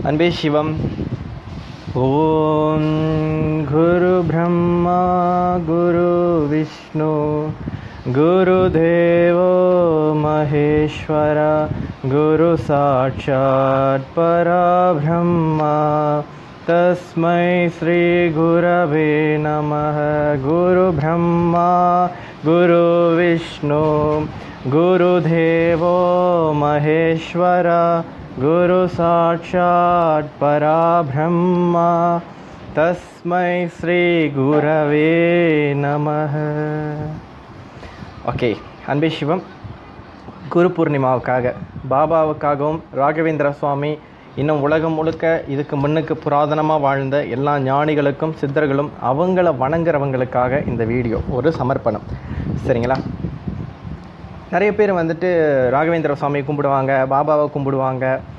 அன்பே சிவம் ஓம் குரு பிரம்மா குரு விஷ்ணு குரு தேவோ மகேஸ்வர குரு சாட்சாத் பரபிரம்மா तस्मै श्रीगुरवे नमः गुरुब्रह्मा गुरुविष्णु गुरुदेवो महेश्वर गुरुसाक्षात् पराब्रह्मा तस्मै श्रीगुरवे நமः ஓகே அன்பே சிவம் குரு பூர்ணிமாவுக்காக பாபாவுக்காகவும் ராகவேந்திர சுவாமி இன்னும் உலகம் முழுக்க இதுக்கு முன்னுக்கு புராதனமாக வாழ்ந்த எல்லா ஞானிகளுக்கும் சித்தர்களும் அவங்கள வணங்குறவங்களுக்காக இந்த வீடியோ ஒரு சமர்ப்பணம் சரிங்களா நிறைய பேர் வந்துட்டு ராகவேந்திர சுவாமியை கும்பிடுவாங்க பாபாவை கும்பிடுவாங்க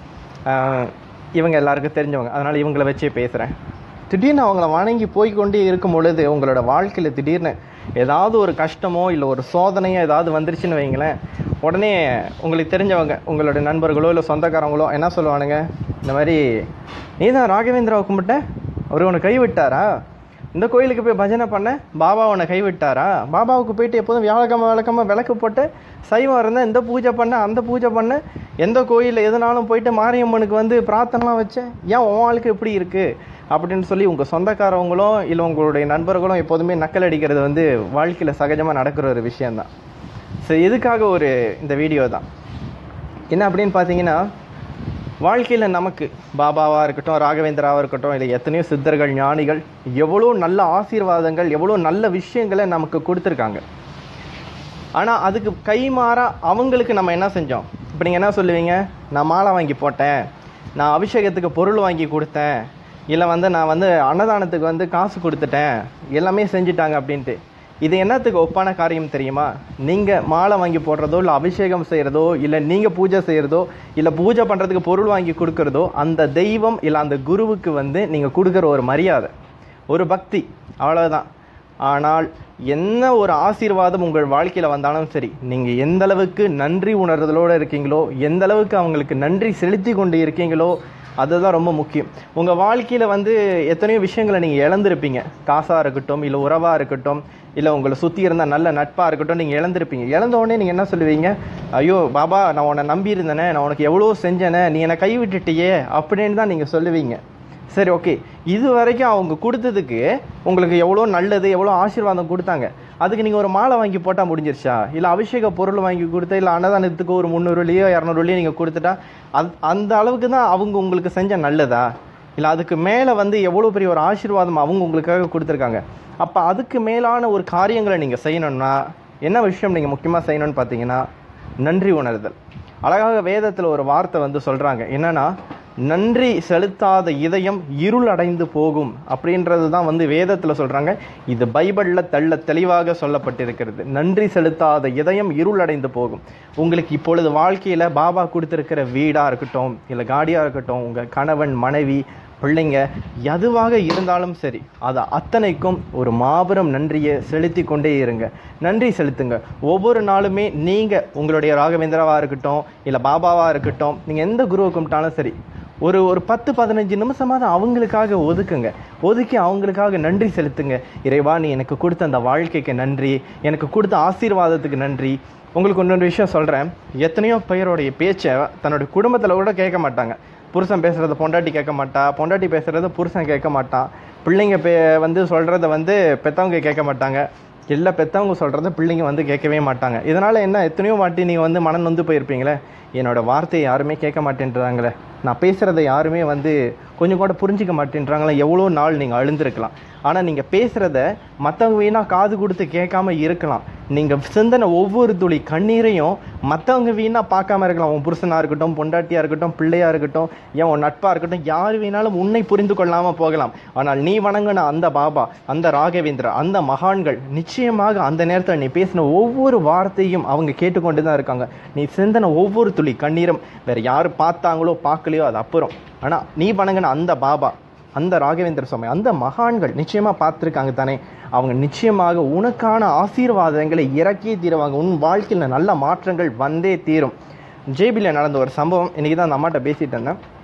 ஆஹ் இவங்க எல்லாருக்கும் தெரிஞ்சவங்க அதனால் இவங்கள வச்சே பேசுகிறேன் திடீர்னு அவங்கள வணங்கி போய் கொண்டே இருக்கும் பொழுது உங்களோட வாழ்க்கையில் திடீர்னு ஏதாவது ஒரு கஷ்டமோ இல்லை ஒரு சோதனையோ ஏதாவது வந்துருச்சுன்னு வைங்களேன் உடனே உங்களுக்கு தெரிஞ்சவங்க உங்களோட நண்பர்களோ இல்லை சொந்தக்காரங்களோ என்ன சொல்லுவானுங்க இந்த மாதிரி நீ தான் ராகவேந்திராவை கும்பிட்ட அவர் உன்னை கைவிட்டாரா இந்த கோயிலுக்கு போய் பஜனை பண்ண பாபா உன்னை கைவிட்டாரா பாபாவுக்கு போயிட்டு எப்போதும் வியாழக்கிழமை விளக்கமா விளக்கு போட்டு சைவம் இருந்தால் இந்த பூஜை பண்ண அந்த பூஜை பண்ண எந்த கோயிலில் எதுனாலும் போயிட்டு மாரியம்மனுக்கு வந்து பிரார்த்தனைலாம் வச்சேன் ஏன் உன் வாழ்க்கை இப்படி இருக்குது அப்படின்னு சொல்லி உங்கள் சொந்தக்காரவங்களோ இல்லை உங்களுடைய நண்பர்களும் எப்போதுமே நக்கல் அடிக்கிறது வந்து வாழ்க்கையில் சகஜமாக நடக்கிற ஒரு விஷயந்தான் ஸோ இதுக்காக ஒரு இந்த வீடியோ தான் என்ன அப்படின்னு பார்த்தீங்கன்னா வாழ்க்கையில் நமக்கு பாபாவாக இருக்கட்டும் ராகவேந்திராவாக இருக்கட்டும் இல்லை எத்தனையோ சித்தர்கள் ஞானிகள் எவ்வளோ நல்ல ஆசீர்வாதங்கள் எவ்வளோ நல்ல விஷயங்களை நமக்கு கொடுத்துருக்காங்க ஆனால் அதுக்கு கைமாறா அவங்களுக்கு நம்ம என்ன செஞ்சோம் இப்போ நீங்கள் என்ன சொல்லுவீங்க நான் மாலை வாங்கி போட்டேன் நான் அபிஷேகத்துக்கு பொருள் வாங்கி கொடுத்தேன் இல்லை வந்து நான் வந்து அன்னதானத்துக்கு வந்து காசு கொடுத்துட்டேன் எல்லாமே செஞ்சுட்டாங்க அப்படின்ட்டு இது என்னத்துக்கு ஒப்பான காரியம் தெரியுமா நீங்கள் மாலை வாங்கி போடுறதோ இல்லை அபிஷேகம் செய்கிறதோ இல்லை நீங்கள் பூஜை செய்கிறதோ இல்லை பூஜை பண்ணுறதுக்கு பொருள் வாங்கி கொடுக்குறதோ அந்த தெய்வம் இல்லை அந்த குருவுக்கு வந்து நீங்கள் கொடுக்குற ஒரு மரியாதை ஒரு பக்தி அவ்வளவுதான் ஆனால் என்ன ஒரு ஆசீர்வாதம் உங்கள் வாழ்க்கையில் வந்தாலும் சரி நீங்கள் எந்த அளவுக்கு நன்றி உணர்தலோடு இருக்கீங்களோ எந்த அளவுக்கு அவங்களுக்கு நன்றி செலுத்தி கொண்டு இருக்கீங்களோ அதுதான் ரொம்ப முக்கியம் உங்கள் வாழ்க்கையில் வந்து எத்தனையோ விஷயங்களை நீங்கள் இழந்திருப்பீங்க காசாக இருக்கட்டும் இல்லை உறவாக இருக்கட்டும் இல்லை உங்களை சுற்றி இருந்த நல்ல நட்பாக இருக்கட்டும் நீங்கள் இழந்திருப்பீங்க இழந்த உடனே நீங்கள் என்ன சொல்லுவீங்க ஐயோ பாபா நான் உன்னை நம்பியிருந்தேனே நான் உனக்கு எவ்வளோ செஞ்சேனே நீ என்னை கைவிட்டுட்டியே அப்படின்னு தான் நீங்கள் சொல்லுவீங்க சரி ஓகே இது வரைக்கும் அவங்க கொடுத்ததுக்கு உங்களுக்கு எவ்வளோ நல்லது எவ்வளோ ஆசீர்வாதம் கொடுத்தாங்க அதுக்கு நீங்கள் ஒரு மாலை வாங்கி போட்டால் முடிஞ்சிருச்சா இல்லை அபிஷேக பொருள் வாங்கி கொடுத்தா இல்லை அன்னதானத்துக்கு ஒரு முந்நூறுலையோ இரநூறுலையோ நீங்கள் கொடுத்துட்டா அது அந்த அளவுக்கு தான் அவங்க உங்களுக்கு செஞ்ச நல்லதா இல்லை அதுக்கு மேலே வந்து எவ்வளோ பெரிய ஒரு ஆசீர்வாதம் அவங்க உங்களுக்காக கொடுத்துருக்காங்க அப்போ அதுக்கு மேலான ஒரு காரியங்களை நீங்கள் செய்யணும்னா என்ன விஷயம் நீங்கள் முக்கியமாக செய்யணும்னு பார்த்தீங்கன்னா நன்றி உணர்தல் அழகாக வேதத்தில் ஒரு வார்த்தை வந்து சொல்கிறாங்க என்னன்னா நன்றி செலுத்தாத இதயம் இருள் அடைந்து போகும் அப்படின்றது தான் வந்து வேதத்தில் சொல்கிறாங்க இது பைபிளில் தெள்ள தெளிவாக சொல்லப்பட்டிருக்கிறது நன்றி செலுத்தாத இதயம் இருள் அடைந்து போகும் உங்களுக்கு இப்பொழுது வாழ்க்கையில் பாபா கொடுத்துருக்கிற வீடாக இருக்கட்டும் இல்லை காடியாக இருக்கட்டும் உங்கள் கணவன் மனைவி பிள்ளைங்க எதுவாக இருந்தாலும் சரி அது அத்தனைக்கும் ஒரு மாபெரும் நன்றியை செலுத்தி கொண்டே இருங்க நன்றி செலுத்துங்க ஒவ்வொரு நாளுமே நீங்கள் உங்களுடைய ராகவேந்திராவாக இருக்கட்டும் இல்லை பாபாவாக இருக்கட்டும் நீங்கள் எந்த குருவை கும்பிட்டாலும் சரி ஒரு ஒரு பத்து பதினஞ்சு நிமிஷமாவது அவங்களுக்காக ஒதுக்குங்க ஒதுக்கி அவங்களுக்காக நன்றி செலுத்துங்க இறைவா நீ எனக்கு கொடுத்த அந்த வாழ்க்கைக்கு நன்றி எனக்கு கொடுத்த ஆசீர்வாதத்துக்கு நன்றி உங்களுக்கு இன்னொரு விஷயம் சொல்கிறேன் எத்தனையோ பேருடைய பேச்சை தன்னுடைய குடும்பத்தில் கூட கேட்க மாட்டாங்க புருஷன் பேசுகிறத பொண்டாட்டி கேட்க மாட்டா பொண்டாட்டி பேசுகிறத புருஷன் கேட்க மாட்டான் பிள்ளைங்க பே வந்து சொல்கிறத வந்து பெற்றவங்க கேட்க மாட்டாங்க எல்லா பெற்றவங்க சொல்கிறத பிள்ளைங்க வந்து கேட்கவே மாட்டாங்க இதனால் என்ன எத்தனையோ வாட்டி நீங்கள் வந்து மனம் நொந்து போயிருப்பீங்களே என்னோட வார்த்தையை யாருமே கேட்க மாட்டேன்றாங்களே நான் பேசுகிறத யாருமே வந்து கொஞ்சம் கூட புரிஞ்சிக்க மாட்டேன்றாங்களே எவ்வளோ நாள் நீங்கள் அழுந்திருக்கலாம் ஆனால் நீங்கள் பேசுகிறத மற்றவங்க வீணாக காது கொடுத்து கேட்காம இருக்கலாம் நீங்கள் சிந்தனை ஒவ்வொரு துளி கண்ணீரையும் மற்றவங்க வீணாக பார்க்காம இருக்கலாம் உன் புருஷனாக இருக்கட்டும் பொண்டாட்டியாக இருக்கட்டும் பிள்ளையாக இருக்கட்டும் ஏன் உன் நட்பாக இருக்கட்டும் யார் வேணாலும் உன்னை புரிந்து கொள்ளாமல் போகலாம் ஆனால் நீ வணங்கின அந்த பாபா அந்த ராகவேந்திரா அந்த மகான்கள் நிச்சயமாக அந்த நேரத்தில் நீ பேசின ஒவ்வொரு வார்த்தையும் அவங்க கேட்டுக்கொண்டு தான் இருக்காங்க நீ சிந்தனை ஒவ்வொரு துளி கண்ணீரும் வேற யார் பார்த்தாங்களோ பார்க்கலையோ அது அப்புறம் ஆனால் நீ வணங்கின அந்த பாபா அந்த ராகவேந்திர சுவாமி அந்த மகான்கள் நிச்சயமாக பார்த்துருக்காங்க தானே அவங்க நிச்சயமாக உனக்கான ஆசீர்வாதங்களை இறக்கியே தீருவாங்க உன் வாழ்க்கையில் நல்ல மாற்றங்கள் வந்தே தீரும் ஜேபியில் நடந்த ஒரு சம்பவம் இன்றைக்கி தான் அந்த அம்மாட்ட பேசிட்டு இருந்தேன்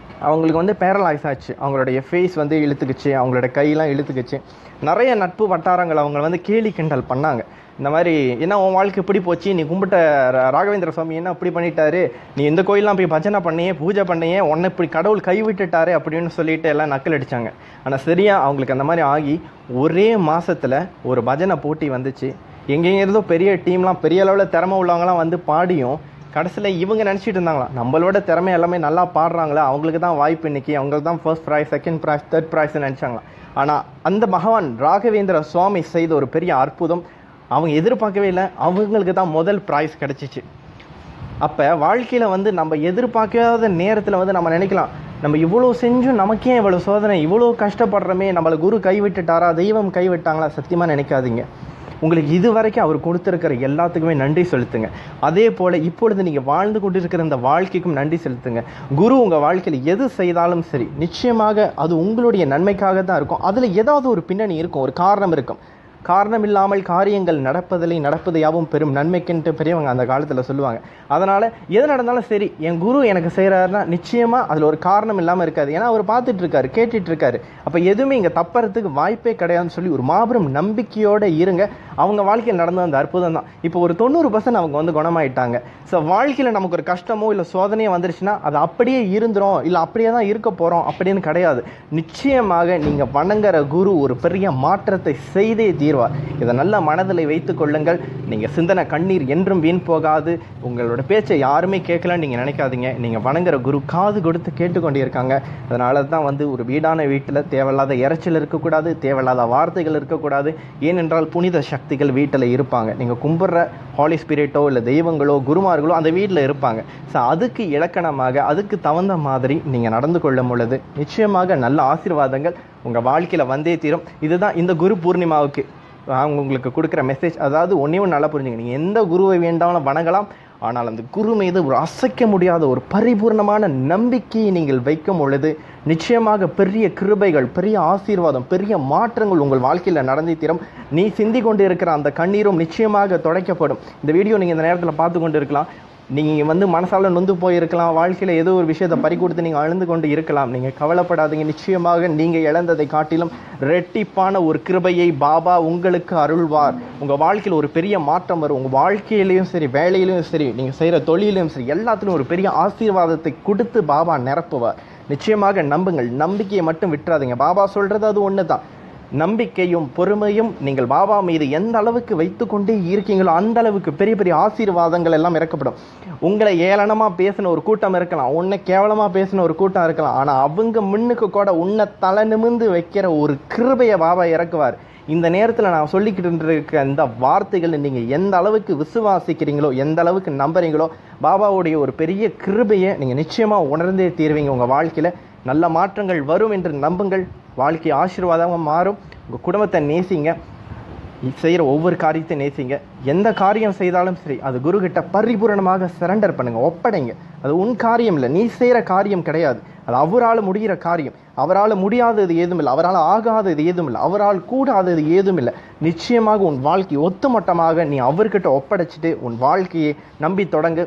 அவங்களுக்கு வந்து பேரலைஸ் ஆச்சு அவங்களுடைய ஃபேஸ் வந்து இழுத்துக்குச்சு அவங்களோட கையெல்லாம் இழுத்துக்குச்சு நிறைய நட்பு வட்டாரங்கள் அவங்க வந்து கேலி கிண்டல் பண்ணாங்க இந்த மாதிரி என்ன உன் வாழ்க்கை இப்படி போச்சு நீ கும்பிட்ட ரா- ராகவேந்திர சுவாமி என்ன இப்படி பண்ணிட்டாரு நீ இந்த கோயிலெலாம் போய் பஜனை பண்ணியே பூஜை பண்ணியே உன்னை இப்படி கடவுள் கைவிட்டுட்டாரு அப்படின்னு சொல்லிட்டு எல்லாம் நக்கல் அடிச்சாங்க ஆனால் சரியா அவங்களுக்கு அந்த மாதிரி ஆகி ஒரே மாசத்துல ஒரு பஜனை போட்டி வந்துச்சு எங்கெங்கிருந்தோ பெரிய டீம்லாம் பெரிய அளவில் திறமை உள்ளவங்கலாம் வந்து பாடியும் கடைசியில் இவங்க நினச்சிட்டு இருந்தாங்களாம் நம்மளோட திறமை எல்லாமே நல்லா பாடுறாங்களா அவங்களுக்கு தான் வாய்ப்பு இன்னைக்கு அவங்களுக்கு தான் first prize second prize third prize நினச்சாங்களாம் ஆனால் அந்த பகவான் ராகவேந்திர சுவாமி செய்த ஒரு பெரிய அற்புதம் அவங்க எதிர்பார்க்கவே இல்லை அவங்களுக்கு தான் முதல் ப்ரைஸ் கிடச்சிச்சு அப்போ வாழ்க்கையில் வந்து நம்ம எதிர்பார்க்காத நேரத்தில் வந்து நம்ம நினைக்கலாம் நம்ம இவ்வளோ செஞ்சும் நமக்கே இவ்வளோ சோதனை இவ்வளோ கஷ்டப்படுறோமே நம்மளை குரு கைவிட்டுட்டாரா தெய்வம் கைவிட்டாங்களா சத்தியமாக நினைக்காதீங்க உங்களுக்கு இது வரைக்கும் அவர் கொடுத்துருக்கிற எல்லாத்துக்குமே நன்றி செலுத்துங்க அதே போல் இப்பொழுது நீங்கள் வாழ்ந்து கொண்டிருக்கிற இந்த வாழ்க்கைக்கும் நன்றி செலுத்துங்க குரு உங்கள் வாழ்க்கையில் எது செய்தாலும் சரி நிச்சயமாக அது உங்களுடைய நன்மைக்காக தான் இருக்கும் அதில் ஏதாவது ஒரு பின்னணி இருக்கும் ஒரு காரணம் இருக்கும் காரணம் இல்லாமல் காரியங்கள் நடப்பதில்லை நடப்பது யாவும் பெரும் நன்மைக்குன்ட்டு பெரியவங்க அந்த காலத்தில் சொல்லுவாங்க அதனால் எது நடந்தாலும் சரி என் குரு எனக்கு செய்கிறாருன்னா நிச்சயமாக அதில் ஒரு காரணம் இல்லாமல் இருக்காது ஏன்னா அவர் பார்த்துட்டு இருக்காரு கேட்டுட்டு இருக்காரு அப்போ எதுவுமே இங்கே தப்பறதுக்கு வாய்ப்பே கிடையாதுன்னு சொல்லி ஒரு மாபெரும் நம்பிக்கையோடு இருங்க அவங்க வாழ்க்கையில் நடந்த அந்த அற்புதம் தான் இப்போ ஒரு தொண்ணூறு பர்சன்ட் அவங்க வந்து குணமாயிட்டாங்க ஸோ வாழ்க்கையில் நமக்கு ஒரு கஷ்டமோ இல்லை சோதனையோ வந்துருச்சுன்னா அது அப்படியே இருந்துரும் இல்லை அப்படியே தான் இருக்க போகிறோம் அப்படின்னு கிடையாது நிச்சயமாக நீங்கள் வணங்குற குரு ஒரு பெரிய மாற்றத்தை செய்தே தீர்வார் இதை நல்ல மனதில் வைத்துக் கொள்ளுங்கள் நீங்கள் சிந்தனை கண்ணீர் என்றும் வீண் போகாது உங்களோட பேச்சை யாருமே கேட்கலன்னு நீங்கள் நினைக்காதீங்க நீங்கள் வணங்குற குரு காது கொடுத்து கேட்டுக்கொண்டே இருக்காங்க அதனால தான் வந்து ஒரு வீடான வீட்டில் தேவையில்லாத இறைச்சல் இருக்கக்கூடாது தேவையில்லாத வார்த்தைகள் இருக்கக்கூடாது ஏனென்றால் புனித சக்திகள் வீட்டில் இருப்பாங்க நீங்கள் கும்பிட்ற ஹாலி ஸ்பிரிட்டோ இல்லை தெய்வங்களோ குருமார்களோ அந்த வீட்டில் இருப்பாங்க ஸோ அதுக்கு இலக்கணமாக அதுக்கு தகுந்த மாதிரி நீங்கள் நடந்து கொள்ளும் பொழுது நிச்சயமாக நல்ல ஆசீர்வாதங்கள் உங்கள் வாழ்க்கையில் வந்தே தீரும் இதுதான் இந்த குரு பூர்ணிமாவுக்கு அவங்க உங்களுக்கு கொடுக்குற மெசேஜ் அதாவது ஒன்றே ஒன்று நல்லா புரிஞ்சுங்க நீங்கள் எந்த குருவை வேண்டாலும் வணங்கலாம் ஆனால் அந்த குரு மீது ஒரு அசைக்க முடியாத ஒரு பரிபூர்ணமான நம்பிக்கையை நீங்கள் வைக்கும் பொழுது நிச்சயமாக பெரிய கிருபைகள் பெரிய ஆசீர்வாதம் பெரிய மாற்றங்கள் உங்கள் வாழ்க்கையில் நடந்தே தீரும் நீ சிந்தி கொண்டு இருக்கிற அந்த கண்ணீரும் நிச்சயமாக துடைக்கப்படும் இந்த வீடியோ நீங்கள் இந்த நேரத்தில் பார்த்து கொண்டு இருக்கலாம் நீங்கள் வந்து மனசால நொந்து போயிருக்கலாம் வாழ்க்கையில் ஏதோ ஒரு விஷயத்தை பறி கொடுத்து நீங்கள் அழுந்து கொண்டு இருக்கலாம் நீங்கள் கவலைப்படாதீங்க நிச்சயமாக நீங்கள் இழந்ததை காட்டிலும் ரெட்டிப்பான ஒரு கிருபையை பாபா உங்களுக்கு அருள்வார் உங்கள் வாழ்க்கையில் ஒரு பெரிய மாற்றம் வரும் உங்கள் வாழ்க்கையிலையும் சரி வேலையிலையும் சரி நீங்கள் செய்கிற தொழிலையும் சரி எல்லாத்துலையும் ஒரு பெரிய ஆசீர்வாதத்தை கொடுத்து பாபா நிரப்புவார் நிச்சயமாக நம்புங்கள் நம்பிக்கையை மட்டும் விட்டுறாதீங்க பாபா சொல்கிறது அது ஒன்று தான் நம்பிக்கையும் பொறுமையும் நீங்கள் பாபா மீது எந்த அளவுக்கு வைத்துக்கொண்டே இருக்கீங்களோ அந்த அளவுக்கு பெரிய பெரிய ஆசீர்வாதங்கள் எல்லாம் இறக்கப்படும் உங்களை ஏளனமாக பேசின ஒரு கூட்டம் இருக்கலாம் உன்னை கேவலமாக பேசின ஒரு கூட்டம் இருக்கலாம் ஆனால் அவங்க முன்னுக்கு கூட உன்னை தலை நிமிந்து வைக்கிற ஒரு கிருபையை பாபா இறக்குவார் இந்த நேரத்தில் நான் சொல்லிக்கிட்டு இருக்க இந்த வார்த்தைகளை நீங்கள் எந்த அளவுக்கு விசுவாசிக்கிறீங்களோ எந்த அளவுக்கு நம்புறீங்களோ பாபாவுடைய ஒரு பெரிய கிருபையை நீங்கள் நிச்சயமாக உணர்ந்தே தீர்வீங்க உங்கள் வாழ்க்கையில் நல்ல மாற்றங்கள் வரும் என்று நம்புங்கள் வாழ்க்கை ஆசீர்வாதமாக மாறும் உங்கள் குடும்பத்தை நேசிங்க செய்கிற ஒவ்வொரு காரியத்தை நேசிங்க எந்த காரியம் செய்தாலும் சரி அது குருகிட்ட பரிபூரணமாக சரண்டர் பண்ணுங்க ஒப்படைங்க அது உன் காரியம் இல்லை நீ செய்கிற காரியம் கிடையாது அது அவரால் முடிகிற காரியம் அவரால் முடியாதது ஏதும் இல்லை அவரால் ஆகாதது ஏதும் இல்லை அவரால் கூடாதது ஏதும் இல்லை நிச்சயமாக உன் வாழ்க்கை ஒத்துமொட்டமாக நீ அவர்கிட்ட ஒப்படைச்சிட்டு உன் வாழ்க்கையை நம்பி தொடங்கு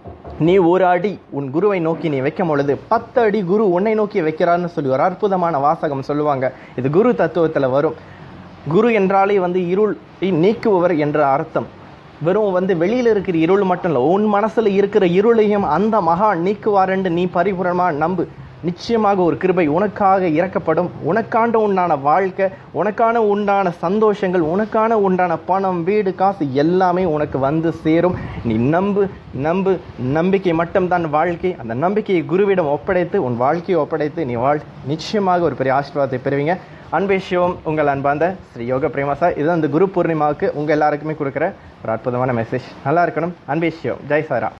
நீ ஒரு அடி உன் குருவை நோக்கி நீ வைக்கும் பொழுது பத்து அடி குரு உன்னை நோக்கி வைக்கிறான்னு சொல்லி ஒரு அற்புதமான வாசகம் சொல்லுவாங்க இது குரு தத்துவத்தில் வரும் குரு என்றாலே வந்து இருள் நீக்குபவர் என்ற அர்த்தம் வெறும் வந்து வெளியில் இருக்கிற இருள் மட்டும் இல்லை உன் மனசில் இருக்கிற இருளையும் அந்த மகா நீக்குவாரென்று நீ பரிபூரணமாக நம்பு நிச்சயமாக ஒரு கிருபை உனக்காக இறக்கப்படும் உனக்காண்ட உண்டான வாழ்க்கை உனக்கான உண்டான சந்தோஷங்கள் உனக்கான உண்டான பணம் வீடு காசு எல்லாமே உனக்கு வந்து சேரும் நீ நம்பு நம்பு நம்பிக்கை மட்டும்தான் வாழ்க்கை அந்த நம்பிக்கையை குருவிடம் ஒப்படைத்து உன் வாழ்க்கையை ஒப்படைத்து நீ வாழ் நிச்சயமாக ஒரு பெரிய ஆசீர்வாதத்தை பெறுவீங்க அன்பே சிவம் உங்கள் அன்பார்ந்த ஸ்ரீ யோக பிரேமாசா இதுதான் இந்த குரு பூர்ணிமாவுக்கு உங்கள் எல்லாருக்குமே கொடுக்குற ஒரு அற்புதமான மெசேஜ் நல்லா இருக்கணும் அன்பே சிவம் ஜெய் சாரா